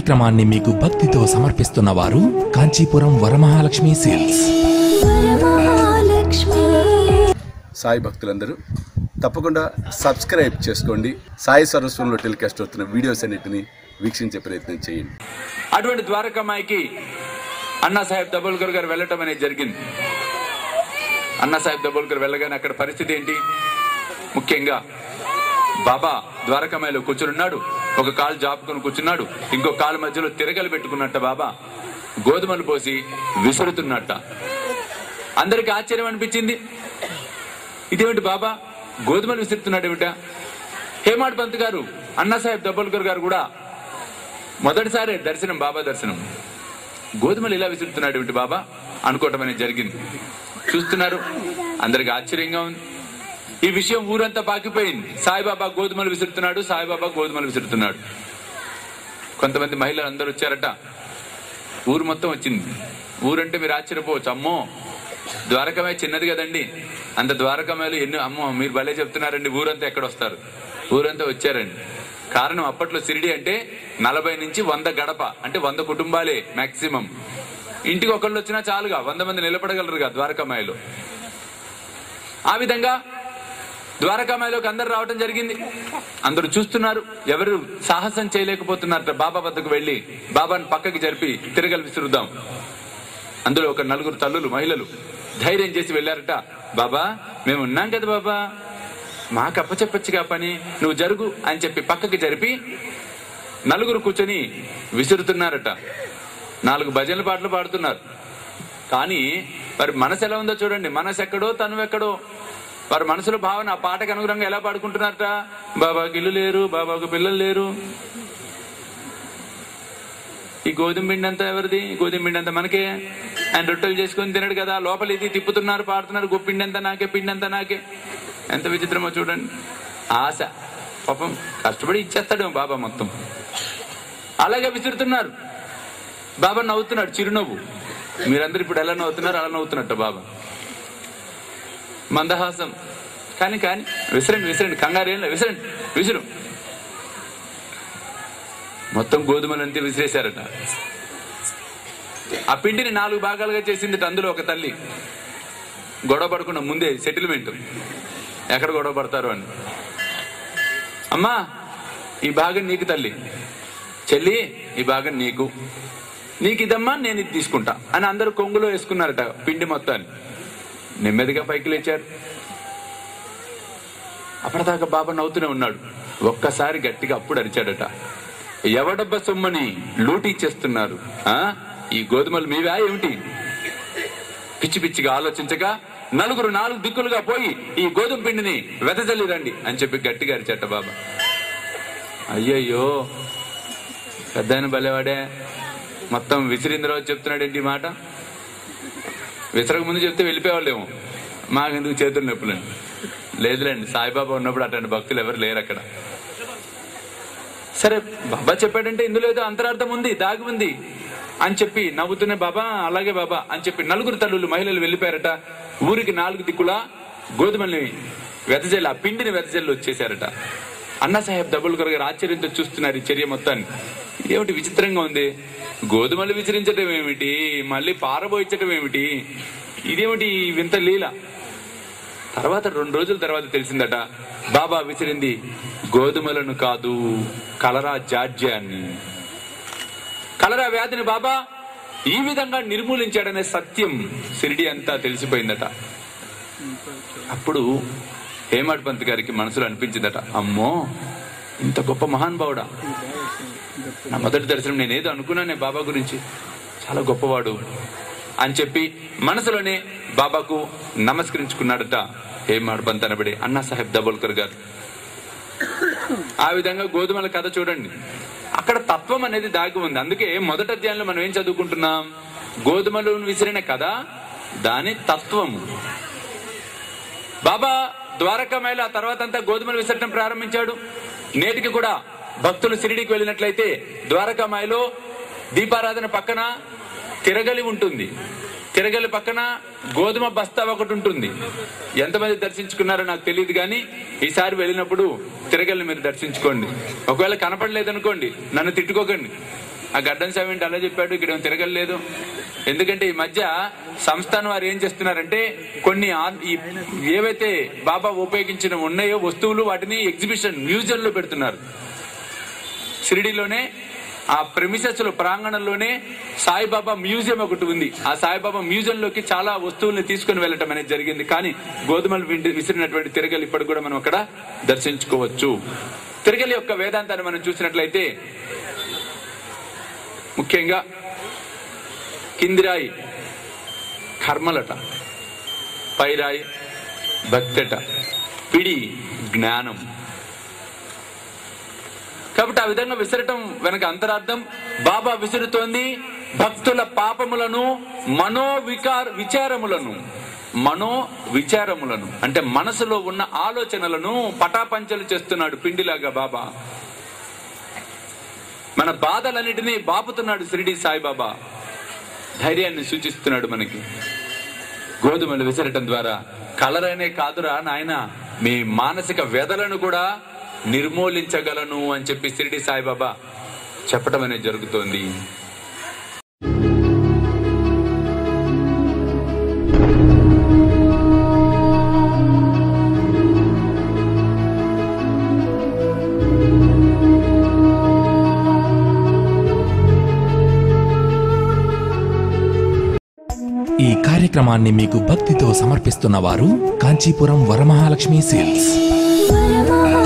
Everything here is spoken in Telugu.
కార్యక్రమాన్ని మీకు భక్తితో సమర్పిస్తున్న వారు కాంచీపురం వరమహాలక్ష్మి సేల్స్ వరమహాలక్ష్మి సాయి భక్తులందరూ తప్పకుండా సబ్స్క్రైబ్ చేసుకోండి సాయి సరస్వంలో టెలికాస్ట్ అవుతున్న వీడియోస్ అన్నిటిని వీక్షించే ప్రయత్నం చేయండి అటువంటి ద్వారకామాయికి అన్నా సాహెబ్ దబోల్కర్ గారు వెళ్ళటం అనేది జరిగింది అన్నా సాహెబ్ దబోల్కర్ వెళ్ళగానే అక్కడ పరిస్థితి ఏంటి ముఖ్యంగా బాబా ద్వారకామాయిలో కూర్చున్నాడు ఒక కాలు జాపుకొని కూర్చున్నాడు ఇంకో కాలు మధ్యలో తిరగలు పెట్టుకున్నట్ట బాబా గోధుమలు పోసి విసురుతున్నట్ట అందరికి ఆశ్చర్యం అనిపించింది ఇదేమిటి బాబా గోధుమలు విసురుతున్నాడు ఏమిటా హేమాడ్ పంత్ గారు అన్నా సాహెబ్ దబోల్కర్ గారు కూడా మొదటిసారి దర్శనం బాబా దర్శనం గోధుమలు ఇలా విసురుతున్నాడు ఏమిటి బాబా అనుకోవటం అనేది జరిగింది చూస్తున్నారు అందరికి ఆశ్చర్యంగా ఉంది ఈ విషయం ఊరంతా పాకిపోయింది సాయిబాబా గోధుమలు విసురుతున్నాడు సాయిబాబా గోధుమలు విసురుతున్నాడు కొంతమంది మహిళలు అందరూ వచ్చారట ఊరు మొత్తం వచ్చింది ఊరంటే మీరు ఆశ్చర్యపోవచ్చు అమ్మో ద్వారకమే చిన్నది కదండి అంత ద్వారకమేలు ఎన్ని అమ్మో మీరు భలే చెప్తున్నారండి ఊరంతా ఎక్కడ వస్తారు ఊరంతా వచ్చారండి కారణం అప్పట్లో సిరిడి అంటే నలభై నుంచి వంద గడప అంటే వంద కుటుంబాలే మాక్సిమం ఇంటికి ఒకళ్ళు వచ్చినా చాలుగా వంద మంది నిలబడగలరుగా ద్వారకామాయలో ఆ విధంగా ద్వారకామాయలోకి అందరు రావటం జరిగింది అందరూ చూస్తున్నారు ఎవరు సాహసం చేయలేకపోతున్నారట బాబా వద్దకు వెళ్లి బాబాని పక్కకి జరిపి తిరగలి విసురుద్దాం అందులో ఒక నలుగురు తల్లులు మహిళలు ధైర్యం చేసి వెళ్ళారట బాబా మేము ఉన్నాం కదా బాబా మాకు అప్పచెప్పచ్చుగా పని నువ్వు జరుగు అని చెప్పి పక్కకి జరిపి నలుగురు కూర్చొని విసురుతున్నారట నాలుగు భజనల పాటలు పాడుతున్నారు కానీ వారి మనసు ఎలా ఉందో చూడండి మనసు ఎక్కడో తను ఎక్కడో వారి మనసులో భావన ఆ పాటకు అనుగుణంగా ఎలా పాడుకుంటున్నారట బాబాకి ఇల్లు లేరు బాబాకు పిల్లలు లేరు ఈ గోధుమ పిండి అంతా ఎవరిది ఈ గోధుమ పిండి అంతా మనకే ఆయన రొట్టెలు చేసుకొని తినడు కదా లోపల ఇది తిప్పుతున్నారు పాడుతున్నారు గొప్పిండి అంతా నాకే పిండి అంతా నాకే ఎంత విచిత్రమో చూడండి ఆశ పాపం కష్టపడి ఇచ్చేస్తాడు బాబా మొత్తం అలాగే విసురుతున్నారు బాబా నవ్వుతున్నాడు చిరునవ్వు మీరందరూ ఇప్పుడు ఎలా నవ్వుతున్నారు అలా నవ్వుతున్నట్టు బాబా మందహాసం కానీ కానీ విసరండి విసరండి కంగారు ఏం లేదు విసరండి విసురు మొత్తం గోధుమలంతా విసిరేశారట ఆ పిండిని నాలుగు భాగాలుగా చేసింది అందులో ఒక తల్లి గొడవ పడకుండా ముందే సెటిల్మెంట్ ఎక్కడ గొడవ పడతారు అని అమ్మా ఈ భాగం నీకు తల్లి చెల్లి ఈ భాగం నీకు నీకు ఇదమ్మా నేను ఇది తీసుకుంటా అని అందరూ కొంగులో వేసుకున్నారట పిండి మొత్తాన్ని నెమ్మదిగా పైకి లేచారు అప్పటిదాకా బాబా నవ్వుతూనే ఉన్నాడు ఒక్కసారి గట్టిగా అప్పుడు అరిచాడట ఎవడబ్బ సొమ్మని లూటీ చేస్తున్నారు ఆ ఈ గోధుమలు మీవా ఏమిటి పిచ్చి పిచ్చిగా ఆలోచించగా నలుగురు నాలుగు దిక్కులుగా పోయి ఈ గోధుమ పిండిని వెదజల్లి రండి అని చెప్పి గట్టిగా అరిచాట బాబా అయ్యయ్యో పెద్ద ఆయన భలేవాడే మొత్తం విసిరింద్రరావు చెప్తున్నాడేంటి ఈ మాట విసరక ముందు చెప్తే వెళ్ళిపోయేవాళ్ళేమో మాకెందుకు చేతులు నొప్పులండి లేదులేండి సాయిబాబా ఉన్నప్పుడు అటువంటి భక్తులు ఎవరు లేరు అక్కడ సరే బాబా చెప్పాడంటే ఇందులో ఏదో అంతరార్థం ఉంది దాగి ఉంది అని చెప్పి నవ్వుతూనే బాబా అలాగే బాబా అని చెప్పి నలుగురు తల్లులు మహిళలు వెళ్ళిపోయారట ఊరికి నాలుగు దిక్కులా గోధుమల్ని వెదజల్లి ఆ పిండిని వెదజల్లి వచ్చేసారట అన్నా సాహెబ్ దబుల్కర్ గారు ఆశ్చర్యంతో చూస్తున్నారు ఈ చర్య మొత్తాన్ని ఇదేమిటి విచిత్రంగా ఉంది గోధుమలు విసిరించడం ఏమిటి మళ్ళీ పారబోయించడం ఏమిటి ఇదేమిటి ఈ వింత లీల తర్వాత రెండు రోజుల తర్వాత తెలిసిందట బాబా విసిరింది గోధుమలను కాదు కలరా జాడ్యాన్ని కలరా వ్యాధిని బాబా ఈ విధంగా నిర్మూలించాడనే సత్యం సిరిడి అంతా తెలిసిపోయిందట అప్పుడు హేమాడ్ పంత్ గారికి మనసులో అనిపించిందట అమ్మో ఇంత గొప్ప మహానుభావుడా నా మొదటి దర్శనం నేనేదో అనుకున్నానే బాబా గురించి చాలా గొప్పవాడు అని చెప్పి మనసులోనే బాబాకు నమస్కరించుకున్నాడట హేమాడ్ పంత్ అనబడి అన్నా సాహెబ్ దబోల్కర్ గారు ఆ విధంగా గోధుమల కథ చూడండి అక్కడ తత్వం అనేది దాగి ఉంది అందుకే మొదటి అధ్యాయంలో మనం ఏం చదువుకుంటున్నాం గోధుమలు విసిరిన కథ దాని తత్వము బాబా ద్వారకామాయలు ఆ తర్వాత అంతా గోధుమలు విసరటం ప్రారంభించాడు నేటికి కూడా భక్తులు షిరిడికి వెళ్ళినట్లయితే ద్వారకామాయలో దీపారాధన పక్కన తిరగలి ఉంటుంది తిరగలి పక్కన గోధుమ బస్తా ఒకటి ఉంటుంది ఎంతమంది దర్శించుకున్నారో నాకు తెలియదు కానీ ఈసారి వెళ్ళినప్పుడు తిరగలి మీరు దర్శించుకోండి ఒకవేళ కనపడలేదనుకోండి నన్ను తిట్టుకోకండి ఆ గడ్డం స్వామి ఏంటి అలా చెప్పాడు ఇక్కడ ఏం తిరగలేదు ఎందుకంటే ఈ మధ్య సంస్థానం వారు ఏం చేస్తున్నారంటే కొన్ని ఆ- ఈ ఏవైతే బాబా ఉపయోగించిన ఉన్నాయో వస్తువులు వాటిని ఎగ్జిబిషన్ మ్యూజియం లో పెడుతున్నారు షిరిడిలోనే ఆ ప్రెమిసెస్ లో ప్రాంగణంలోనే సాయిబాబా మ్యూజియం ఒకటి ఉంది ఆ సాయిబాబా మ్యూజియం లోకి చాలా వస్తువుల్ని తీసుకుని వెళ్ళటం అనేది జరిగింది కానీ గోధుమలు విండి- విసిరినటువంటి తిరగలు ఇప్పటి కూడా మనం అక్కడ దర్శించుకోవచ్చు తిరగలి యొక్క వేదాంతాన్ని మనం చూసినట్లయితే ముఖ్యంగా కిందిరాయి కర్మలట పైరాయి భక్తట పిడి జ్ఞానం కాబట్టి ఆ విధంగా విసరటం వెనక అంతరార్థం బాబా విసురుతోంది భక్తుల పాపములను మనో వికార విచారములను మనో విచారములను అంటే మనసులో ఉన్న ఆలోచనలను పటాపంచలు చేస్తున్నాడు పిండిలాగా బాబా మన బాధలన్నిటినీ బాపుతున్నాడు షిరిడి సాయిబాబా ధైర్యాన్ని సూచిస్తున్నాడు మనకి గోధుమలు విసరటం ద్వారా కలరనే కాదురా నాయన మీ మానసిక వ్యధలను కూడా నిర్మూలించగలను అని చెప్పి షిరిడి సాయిబాబా చెప్పడం అనేది జరుగుతోంది ఈ కార్యక్రమాన్ని మీకు భక్తితో సమర్పిస్తున్న వారు కాంచీపురం వరమహాలక్ష్మి సేల్స్ వరమహా